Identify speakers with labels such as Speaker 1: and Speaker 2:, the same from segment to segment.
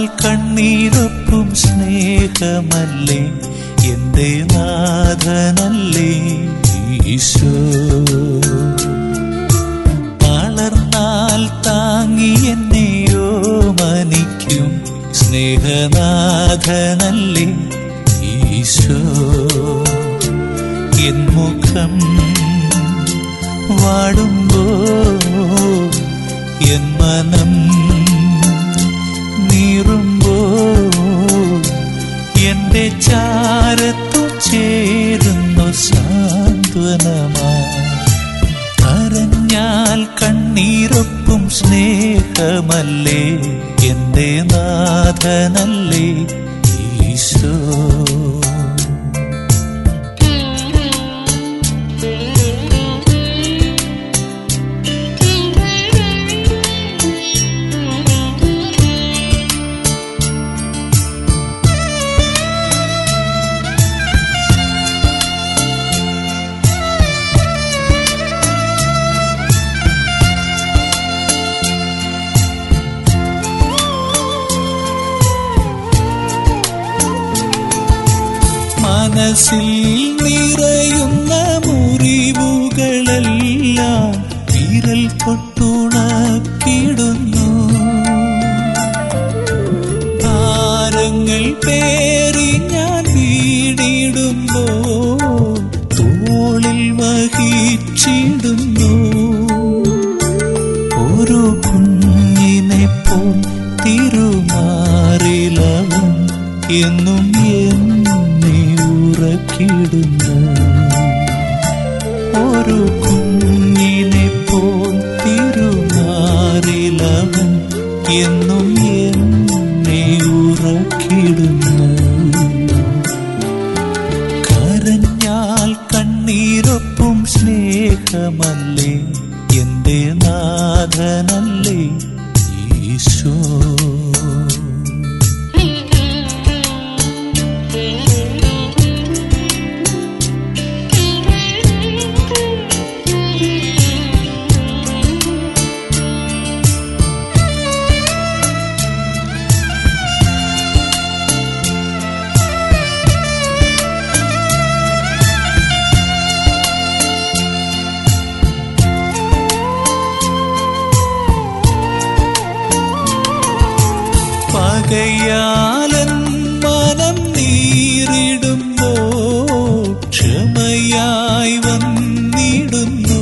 Speaker 1: കണ്ണീരൊപ്പും സ്നേഹമല്ലേ എന്റെ നാഥനല്ലേ ഈശോ വളർന്നാൽ താങ്ങി എന്നെയോ മനിക്കും സ്നേഹനാഥനല്ലേ ഈശോ എൻ മുഖം വാടുമ്പോ എൻ മനം നീറുമ്പോ എന്റെ ചാരത്തു ചേരുന്നു സാന്ത്വനമാ കരഞ്ഞാൽ കണ്ണീരൊപ്പും സ്നേഹമല്ലേ എന്റെ നാഥനല്ലേ ഈശോ മനസ്സിൽ നിറയുന്ന മുറിവുകളെല്ലാം വിരൽ തൊട്ടുണക്കിടുന്നു ഭാരങ്ങൾ പേറി ഞാൻ വീടിടുമ്പോ തോളിൽ വഹിച്ചിടുന്നു ഒരു കുഞ്ഞിനെ പോൽ തിരുമാറിലവൻ എന്നും എന്നെ ഉറക്കിടുന്നു ഒരു കുഞ്ഞിനെ പോൽ തിരുമാറിലവൻ എന്നും എന്നെ ഉറക്കിടുന്നു കരഞ്ഞാൽ കണ്ണീരൊപ്പും സ്നേഹമല്ലേ എന്റെ നാഥനല്ലേ ഈശോ പകയാലൻ മനം നീറിടുമ്പോ ക്ഷമയായി വന്നിടുന്നു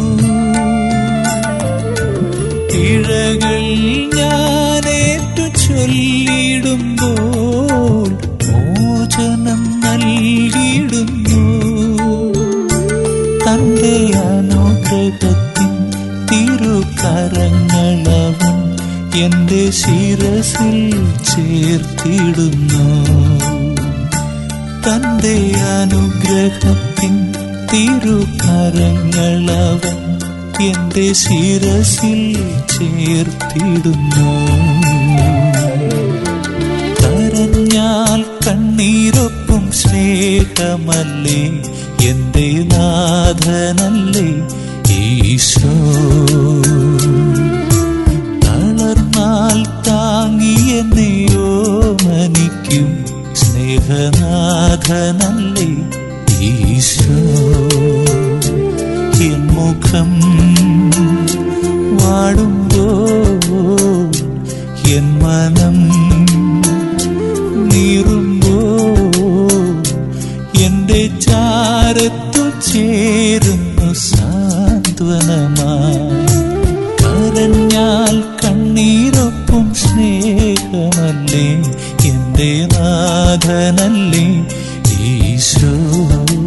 Speaker 1: പിഴകൾ ഞാനേറ്റു ചൊല്ലിടുമ്പോൾ മോചനം നൽകിടുന്നു തന്റെ അനുഗ്രഹത്തിൻ തിരുകരങ്ങളവൻ എന്റെ ശിരസിൽ ചേർത്തിടുന്നു തന്റെ അനുഗ്രഹത്തിൻ തിരുകരങ്ങളവൻ എന്റെ ശിരസിൽ ചേർത്തിടുന്നു കരഞ്ഞാൽ കണ്ണീരൊപ്പും സ്നേഹമല്ലേ എന്റെ നാഥനല്ലേ ഈശോ തളർന്നാൽ താങ്ങിയ നിയോമനിക്കും സ്നേഹനാഥനല്ലേ ഈശോ എൻ മുഖം വാടുമ്പോ എൻ മനം നീറുമ്പോ എന്റെ ചാരത്തു ചേരുന്നു സാന്ത്വനമായി കരഞ്ഞാൽ കണ്ണീരൊപ്പും സ്നേഹമല്ലേ എന്റെ നാഥനല്ലേ ഈശോ